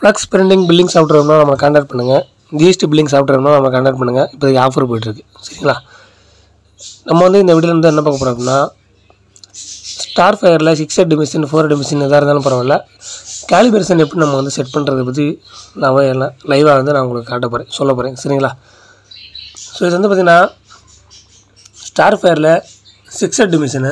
flux printing billing software வேணும்னா நம்ம contact பண்ணுங்கள் ஜிஎஸ்டி பில்லிங் சாஃப்ட்வேர் வேணும்னா நம்ம கான்டாக்ட் பண்ணுங்கள் இப்போதைக்கு ஆஃபர் போயிட்டுருக்கு சரிங்களா நம்ம வந்து இந்த வீடியோவில் வந்து என்ன பார்க்க போகிறோம் அப்படின்னா ஸ்டார் ஃபயரில் six head machine four head machine எதாக இருந்தாலும் பரவாயில்ல கேலிபரேஷன் எப்படி நம்ம வந்து செட் பண்ணுறதை பற்றி நான் எல்லாம் லைவாக வந்து நான் உங்களுக்கு காட்ட போகிறேன் சொல்ல போகிறேன் சரிங்களா ஸோ இது வந்து பார்த்திங்கன்னா ஸ்டார் ஃபயரில் சிக்ஸ் ஹெட் மிஷினு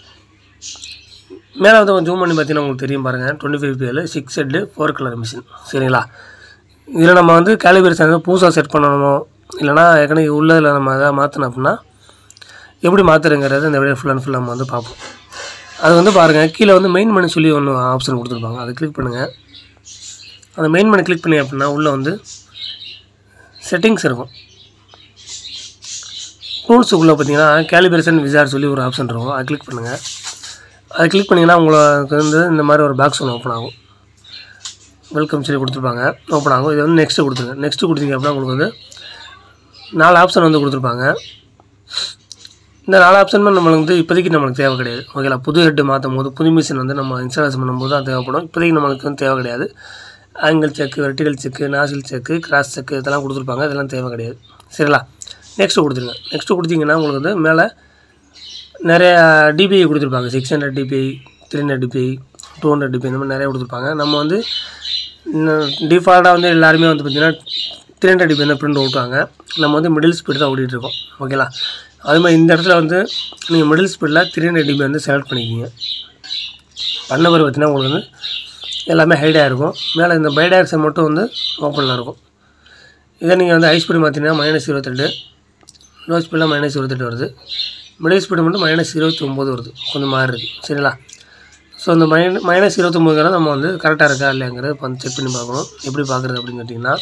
மேலே வந்து கொஞ்சம் ஜூம் பண்ணி பார்த்தீங்கன்னா உங்களுக்கு தெரியும் பாருங்கள் டுவெண்ட்டி ஃபைவ் பிஎல் six head four colour machine சரிங்களா இதில் நம்ம வந்து கேலிபரேஷன் வந்து புதுசாக செட் பண்ணணுமோ இல்லைனா ஏற்கனவே உள்ளதில் நம்ம எதாவது மாற்றணும் அப்படின்னா எப்படி மாற்றுறங்கிறது இந்த வீடியோ ஃபுல் அண்ட் ஃபுல் நம்ம வந்து பார்ப்போம் அது வந்து பாருங்கள் கீழே வந்து மெயின் மெனு சொல்லி ஒன்று ஆப்ஷன் கொடுத்துருப்பாங்க அதை கிளிக் பண்ணுங்கள் அந்த மெயின் மெனு கிளிக் பண்ணி அப்படின்னா உள்ளே வந்து செட்டிங்ஸ் இருக்கும் டூல்ஸுக்குள்ளே பார்த்தீங்கன்னா கேலிபரேஷன் விசார் சொல்லி ஒரு ஆப்ஷன் இருக்கும் அதை கிளிக் பண்ணுங்கள் அதை கிளிக் பண்ணிங்கன்னா உங்களுக்கு வந்து இந்த மாதிரி ஒரு பாக்ஸ் ஒன்று ஓப்பன் ஆகும் வெல்கம் சொல்லி கொடுத்துருப்பாங்க ஓப்பன் ஆகும் இது வந்து நெக்ஸ்ட்டு கொடுத்துருங்க நெக்ஸ்ட்டு கொடுத்தீங்க அப்படின்னா உங்களுக்கு வந்து நாலு ஆப்ஷன் வந்து கொடுத்துருப்பாங்க இந்த நாலு ஆப்ஷனுமே நம்மளுக்கு வந்து இப்போதைக்கு நம்மளுக்கு தேவை கிடையாது ஓகேங்களா புது ஹெட்டு மாற்றும் போது புது மிஷின் வந்து நம்ம இன்ஸ்டாலேஷன் பண்ணும்போது தான் தேவைப்படும் இப்போதைக்கு நம்மளுக்கு வந்து தேவை கிடையாது angle check vertical check nozzle check cross check இதெல்லாம் கொடுத்துருப்பாங்க இதெல்லாம் தேவை கிடையாது சரிங்களா நெக்ஸ்ட்டு கொடுத்துருங்க நெக்ஸ்ட்டு கொடுத்தீங்கன்னா உங்களுக்கு வந்து மேலே நிறைய டிபிஐ கொடுத்துருப்பாங்க six hundred DPI three hundred DPI two hundred DPI இந்த மாதிரி நிறைய கொடுத்துருப்பாங்க நம்ம வந்து டிஃபால்ட்டாக வந்து எல்லாருமே வந்து பார்த்திங்கன்னா த்ரீ ஹண்ட்ரட் டிபி தான் பிரிண்ட் ஓட்டுவாங்க நம்ம வந்து மிடில் ஸ்பீடு தான் ஓட்டிகிட்டு இருக்கோம் ஓகேங்களா அது மாதிரி இந்த இடத்துல வந்து நீங்கள் மிடில் ஸ்பீடில் த்ரீ ஹண்ட்ரட் டிபி வந்து செலக்ட் பண்ணிக்கிங்க பண்ண பிறகு பார்த்தீங்கன்னா உங்களுக்கு வந்து எல்லாமே ஹைடாக இருக்கும் மேலே இந்த பைடாக்ஸன் மட்டும் வந்து ஓப்பனில் இருக்கும் இதை நீங்கள் வந்து ஹை ஸ்பீடு மாற்றினா மைனஸ் இருபத்தெட்டு லோ ஸ்பீடில் மைனஸ் இருபத்தெட்டு வருது மிடில் ஸ்பீடு மட்டும் மைனஸ் இருபத்தி ஒம்பது வருது கொஞ்சம் மாறி இருக்குது சரிங்களா ஸோ இந்த மைன மைனஸ் இருபத்தொம்போதுங்கிறத நம்ம வந்து கரெக்டாக இருக்கா இல்லைங்கிறத இப்போ வந்து செக் பண்ணி பார்க்கணும் எப்படி பார்க்குறது அப்படின்னு கேட்டிங்கன்னா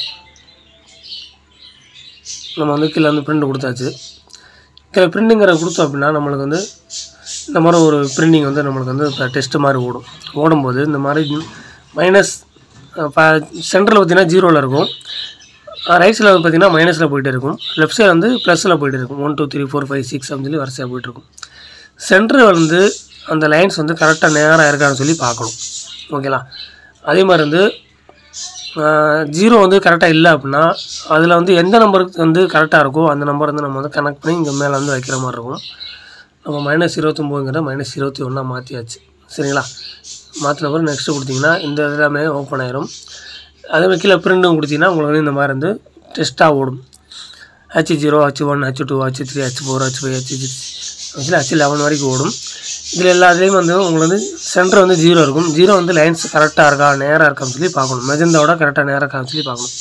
நம்ம வந்து கீழே வந்து பிரிண்ட் கொடுத்தாச்சு கீழே பிரிண்டிங்கிற கொடுத்தோம் அப்படின்னா நம்மளுக்கு வந்து இந்த மாதிரி ஒரு பிரிண்டிங் வந்து நம்மளுக்கு வந்து இப்போ டெஸ்ட்டு மாதிரி ஓடும் ஓடும்போது இந்த மாதிரி மைனஸ் சென்டரில் பார்த்தீங்கன்னா ஜீரோவில் இருக்கும் ரைட் சைடில் வந்து பார்த்தீங்கன்னா மைனஸில் போயிட்டே இருக்கும் லெஃப்ட் சைடில் வந்து ப்ளஸில் போயிட்டே இருக்கும் one two three four five six அப்படின்னு சொல்லி வரிசையாக போயிட்டுருக்கும் சென்டர் வந்து அந்த லைன்ஸ் வந்து கரெக்டாக நேராக இருக்கான்னு சொல்லி பார்க்கணும் ஓகேங்களா அதே மாதிரி வந்து ஜீரோ வந்து கரெக்டாக இல்லை அப்படின்னா அதில் வந்து எந்த நம்பருக்கு வந்து கரெக்டாக இருக்கோ அந்த நம்பர் வந்து நம்ம வந்து கனெக்ட் பண்ணி இங்கே மேலே வந்து வைக்கிற மாதிரி இருக்கும் நம்ம மைனஸ் இருபத்தொம்போதுங்கிற மைனஸ் இருபத்தி ஒன்றா மாற்றியாச்சு சரிங்களா மாற்றின பிறகு நெக்ஸ்ட்டு கொடுத்தீங்கன்னா இந்த எல்லாமே ஓப்பன் ஆயிரும் அதே மாதிரி கீழே பிரிண்டும் கொடுத்தீங்கன்னா உங்களுக்கு வந்து இந்த மாதிரி வந்து டெஸ்ட்டாக ஓடும் H zero H one H two H three H four H five H six H H eleven வரைக்கும் ஓடும் இதில் எல்லாத்துலேயும் வந்து உங்களுக்கு வந்து சென்டர் வந்து ஜீரோ இருக்கும் ஜீரோ வந்து லைன்ஸ் கரெக்டாக இருக்கா நேராக இருக்கான்னு சொல்லி பார்க்கணும் மெஜந்தாவோட கரெக்டாக நேராக இருக்கான்னு சொல்லி பார்க்கணும்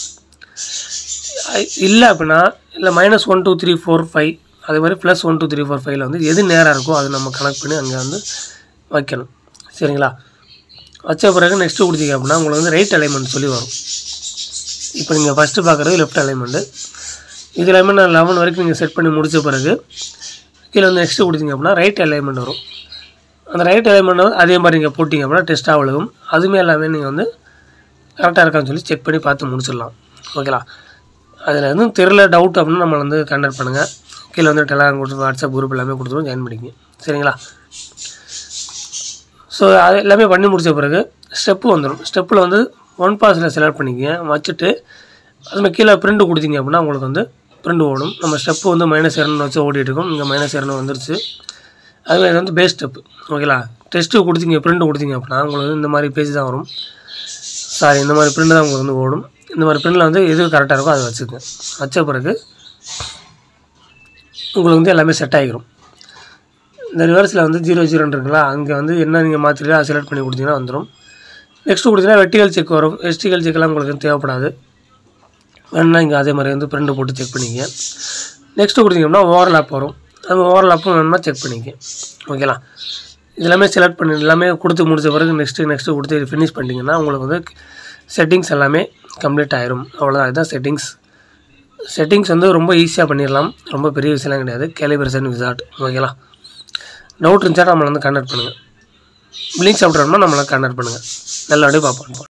இல்லை அப்படின்னா இல்லை minus one two three four five அதே மாதிரி plus one two three four ஃபைவ்ல வந்து எது நேராக இருக்கோ அதை நம்ம கனெக்ட் பண்ணி அங்கே வந்து வைக்கணும் சரிங்களா வச்ச பிறகு நெக்ஸ்ட்டு கொடுத்தீங்க அப்படின்னா உங்களுக்கு வந்து ரைட் அலைன்மெண்ட் சொல்லி வரும் இப்போ நீங்கள் ஃபஸ்ட்டு பார்க்குறது லெஃப்ட் அலைன்மெண்ட்டு இது அலைன்மெண்ட் லெவன் வரைக்கும் நீங்கள் செட் பண்ணி முடித்த பிறகு கீழே வந்து நெக்ஸ்ட்டு கொடுத்தீங்க அப்படின்னா ரைட் அலைன்மெண்ட் வரும் அந்த ரைட் அலைன்மெண்ட் வந்து அதே மாதிரி நீங்கள் போட்டிங்க அப்படின்னா டெஸ்ட்டாக விழுகும் அதுவுமே எல்லாமே நீங்கள் வந்து கரெக்டாக இருக்கான்னு சொல்லி செக் பண்ணி பார்த்து முடிச்சிடலாம் ஓகேலா அதில் எதுவும் தெரில டவுட் அப்படின்னா நம்ம வந்து கான்டாக்ட் பண்ணுங்கள் கீழே வந்து டெலாம் கொடுத்து வாட்ஸ்அப் குரூப் எல்லாமே கொடுத்துருவோம் ஜாயின் பண்ணிக்கங்க சரிங்களா ஸோ அது எல்லாமே பண்ணி முடித்த பிறகு ஸ்டெப்பு வந்துடும் ஸ்டெப்பில் வந்து ஒன் பாஸில் செலக்ட் பண்ணிக்கங்க வச்சுட்டு அதில் கீழே பிரிண்ட் கொடுத்தீங்க அப்படின்னா உங்களுக்கு வந்து பிரிண்ட் ஓடும் நம்ம ஸ்டெப்பு வந்து மைனஸ் இரநூறு வச்சு ஓடிட்டு இருக்கோம் இங்கே மைனஸ் இரநூறு வந்துருச்சு அதுமாதிரி இது வந்து பேஸ் ஸ்டெப்பு ஓகேங்களா டெஸ்ட்டு கொடுத்தீங்க பிரிண்ட் கொடுத்தீங்க அப்படின்னா உங்களுக்கு வந்து இந்த மாதிரி பேஜ் தான் வரும் சாரி இந்த மாதிரி பிரிண்ட் தான் உங்களுக்கு வந்து ஓடும் இந்த மாதிரி பிரிண்டில் வந்து எது கரெக்டாக இருக்கோ அதை வச்சுக்கோங்க வச்ச பிறகு உங்களுக்கு வந்து எல்லாமே செட் ஆகிரும் இந்த ரிவர்ஸில் வந்து ஜீரோ ஜீரோன்னு இருக்குங்களா அங்கே வந்து என்ன நீங்கள் மாற்றிட்டு அதை செலக்ட் பண்ணி கொடுத்தீங்கன்னா வந்துடும் நெக்ஸ்ட்டு கொடுத்தீங்கன்னா வெர்டிகல் செக் வரும் வெஸ்டிகல் செக்லாம் உங்களுக்கு தேவைப்படாது வேணுன்னா இங்கே அதே மாதிரி வந்து பிரிண்ட் போட்டு செக் பண்ணிக்க நெக்ஸ்ட்டு கொடுத்தீங்கன்னா ஓவர்லாப் வரும் அந்த ஓவர்லாப்பும் வேணுமா செக் பண்ணிக்க ஓகேங்களா இதெல்லாமே செலக்ட் பண்ணி எல்லாமே கொடுத்து முடிச்ச பிறகு நெக்ஸ்ட்டு நெக்ஸ்ட்டு கொடுத்து ஃபினிஷ் பண்ணிட்டீங்கன்னா உங்களுக்கு வந்து செட்டிங்ஸ் எல்லாமே கம்ப்ளீட் ஆயிரும் அவ்வளோதான் இதுதான் செட்டிங்ஸ் செட்டிங்ஸ் வந்து ரொம்ப ஈஸியாக பண்ணிடலாம் ரொம்ப பெரிய விஷயம்லாம் கிடையாது கேலிபரேஷன் விசார்ட் ஓகேங்களா டவுட் இருந்துச்சா நம்மளை வந்து கான்டாக்ட் பண்ணுங்கள் பில்லிங் சாஃப்ட்வேர்னா நம்மளை கான்டாக்ட் பண்ணுங்கள் நல்லபடியாக பார்ப்போம்